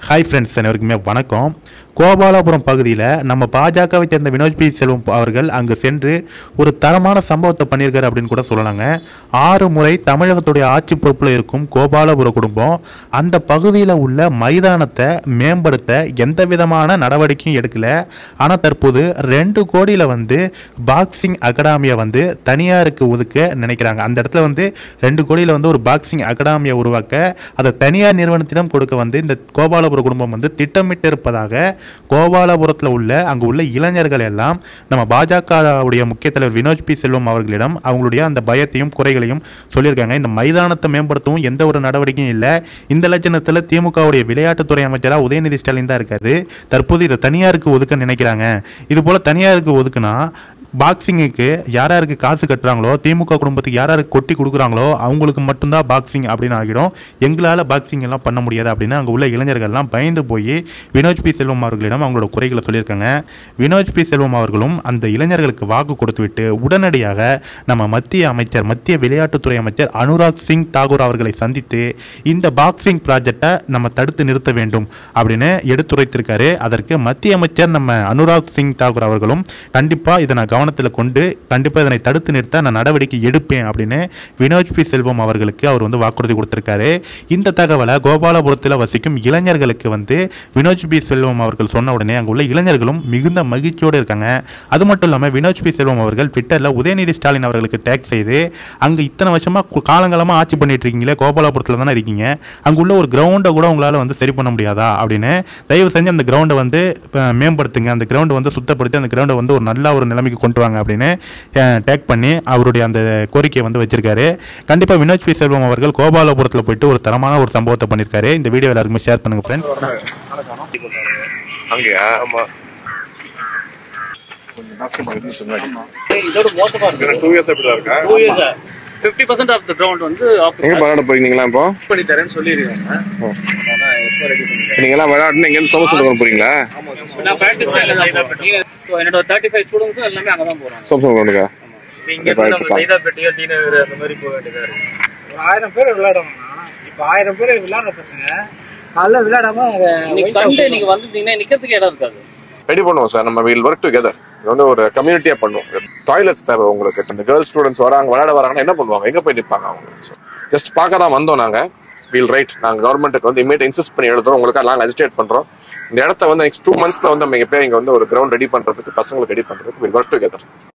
hi friends அனைவருக்குமே வணக்கம் கோபாலபுரம் பகுதியில் நம்ம பாஜகவை சேர்ந்த வினோத் பி செல்வம் அவர்கள் அங்கு சென்று ஒரு தரமான சம்பவத்தை பண்ணியிருக்காரு அப்படின்னு கூட சொல்லலாங்க ஆறு முறை தமிழகத்துடைய ஆட்சி பொறுப்பில் இருக்கும் கோபாலபுர குடும்பம் அந்த பகுதியில் உள்ள மைதானத்தை மேம்படுத்த எந்த விதமான நடவடிக்கையும் எடுக்கல ஆனால் தற்போது ரெண்டு கோடியில் வந்து பாக்ஸிங் அகாடமியை வந்து தனியாருக்கு ஒதுக்க நினைக்கிறாங்க அந்த இடத்துல வந்து ரெண்டு கோடியில் வந்து ஒரு பாக்ஸிங் அகாடமியை உருவாக்க அதை தனியார் நிறுவனத்திடம் கொடுக்க வந்து இந்த கோபாலபுர குடும்பம் வந்து திட்டமிட்டு இருப்பதாக கோபாலபுரத்தில் உள்ள அங்கு உள்ள இளைஞர்கள் எல்லாம் நம்ம பாஜகவுடைய முக்கிய தலைவர் வினோத் பி செல்வம் அவர்களிடம் அவங்களுடைய அந்த பயத்தையும் குறைகளையும் சொல்லியிருக்காங்க இந்த மைதானத்தை மேம்படுத்தவும் எந்த ஒரு நடவடிக்கையும் இல்லை இந்த லட்சணத்தில் திமுகவுடைய விளையாட்டுத்துறை அமைச்சராக உதயநிதி ஸ்டாலின் தான் இருக்காரு தற்போது இதை தனியாருக்கு ஒதுக்க நினைக்கிறாங்க இது போல் தனியாருக்கு ஒதுக்குனா பாக்ஸிங்குக்கு யார் யாருக்கு காசு கட்டுறாங்களோ திமுக குடும்பத்துக்கு யார் யாருக்கு கொட்டி கொடுக்குறாங்களோ அவங்களுக்கு மட்டும்தான் பாக்ஸிங் அப்படின்னு ஆகிடும் எங்களால் பாக்ஸிங் எல்லாம் பண்ண முடியாது அப்படின்னு அங்கே உள்ள இளைஞர்கள்லாம் பயந்து போய் வினோத் பி செல்வம் அவர்களிடம் அவங்களோட குறைகளை சொல்லியிருக்காங்க வினோத் பி செல்வம் அவர்களும் அந்த இளைஞர்களுக்கு வாக்கு கொடுத்துவிட்டு உடனடியாக நம்ம மத்திய அமைச்சர் மத்திய விளையாட்டுத்துறை அமைச்சர் அனுராக் சிங் தாகூர் அவர்களை சந்தித்து இந்த பாக்ஸிங் ப்ராஜெக்டை நம்ம தடுத்து நிறுத்த வேண்டும் அப்படின்னு எடுத்துரைத்திருக்காரு அதற்கு மத்திய அமைச்சர் நம்ம அனுராக் சிங் தாகூர் அவர்களும் கண்டிப்பாக இதை நான் கவனத்தில் கொண்டு கண்டிப்பாக இதனை தடுத்து நிறுத்த நான் நடவடிக்கை எடுப்பேன் அப்படின்னு வினோத் பி செல்வம் அவர்களுக்கு அவர் வந்து வாக்குறுதி கொடுத்திருக்காரு இந்த தகவலை கோபாலபுரத்தில் வசிக்கும் இளைஞர்களுக்கு வந்து வினோத் பி செல்வம் அவர்கள் சொன்ன உடனே அங்கே உள்ள இளைஞர்களும் மிகுந்த மகிழ்ச்சியோடு இருக்காங்க அது மட்டும் இல்லாமல் வினோத் பி செல்வம் அவர்கள் ட்விட்டரில் உதயநிதி ஸ்டாலின் அவர்களுக்கு டேக் செய்து அங்கே இத்தனை வருஷமாக காலங்காலமாக ஆட்சி பண்ணிட்டு இருக்கீங்களே கோபாலபுரத்தில் தானே இருக்கீங்க அங்கே உள்ள ஒரு கிரவுண்டை கூட உங்களால் வந்து சரி பண்ண முடியாதா அப்படின்னு தயவு செஞ்சு அந்த கிரவுண்டை வந்து அஹ், மேம்படுத்துங்க அந்த கிரவுண்டை வந்து சுத்தப்படுத்தி அந்த கிரவுண்டை வந்து ஒரு நல்ல ஒரு நிலைமைக்கு கொண்டு வாங்க அப்படின்னு டேக் பண்ணி அவருடைய அந்த கோரிக்கையை வந்து வச்சிருக்காரு கண்டிப்பாக வினோத் பி செல்வம் அவர்கள் கோபாலபுரத்தில் போயிட்டு ஒரு தரமான ஒரு சம்பவத்தை பண்ணியிருக்காரு இந்த வீடியோ எல்லாருக்குமே ஷேர் பண்ணுங்க ஃப்ரெண்ட் அங்கயா ஆமா இதோட மோசமா இருக்கு டூ இயர்ஸ் எப்படி இருக்கா two years fifty percent of the ground வந்து எங்க விளையாட போறீங்களா இப்போ பண்ணி தரேன்னு சொல்லிருக்காங்க ஆனா எப்போ ரெடி பண்ணி நீங்க எல்லாம் விளையாடுன்னு எங்க இருந்து சமூக சொல்ல போறீங்களா நான் ப்ராக்டிஸ் ஸோ என்னோட தேர்ட்டி ஃபைவ் ஸ்டூடெண்ட்ஸும் எல்லாமே அங்கே தான் போகிறாங்க சமூக சொல்லுங்க இங்க இருந்து நம்ம சைதாப்பேட்டையோ டி நகர் அந்த மாதிரி போக வேண்டியதா இருக்கு ஒரு ஆயிரம் பேர் விளையாடுவாங்க இப்ப ஆயிரம் பேர் விளையாடுற பசங்க காலைல விளையாடாம இன்னைக்கு சண்டே நீங்க வந்திருந்தீங்கன்னா நிக்கிறதுக்கு இடம் இருக்காது ரெடி பண்ணுவோம் சார் நம்ம வீல் ஒர்க் டுகெதர் இது வந்து ஒரு கம்யூனிட்டியா பண்ணுவோம் டாய்லெட்ஸ் தேவை உங்களுக்கு இந்த கேர்ள்ஸ் ஸ்டூடெண்ட்ஸ் வராங்க விளையாட வராங்கன்னா என்ன பண்ணுவாங்க எங்க போய் நிற்பாங்க அவங்க ஜஸ்ட் பார்க்க தான் வந்தோம் நாங்க வீல் ரைட் நாங்க கவர்மெண்ட்டுக்கு வந்து இமீடியட் இன்சிஸ்ட் பண்ணி எழுதுறோம் உங்களுக்கு நாங்கள் அஜிடேட் பண்றோம் இந்த இடத்த வந்து நெக்ஸ்ட் டூ மந்த்ஸ்ல வந்து நம்ம எப்பயும் இங்க வந்து ஒரு கிரவுண்ட் ரெடி பண்றதுக்கு பசங்களுக்கு ரெடி பண்றதுக்கு வீல் ஒர்க் டுகெதர்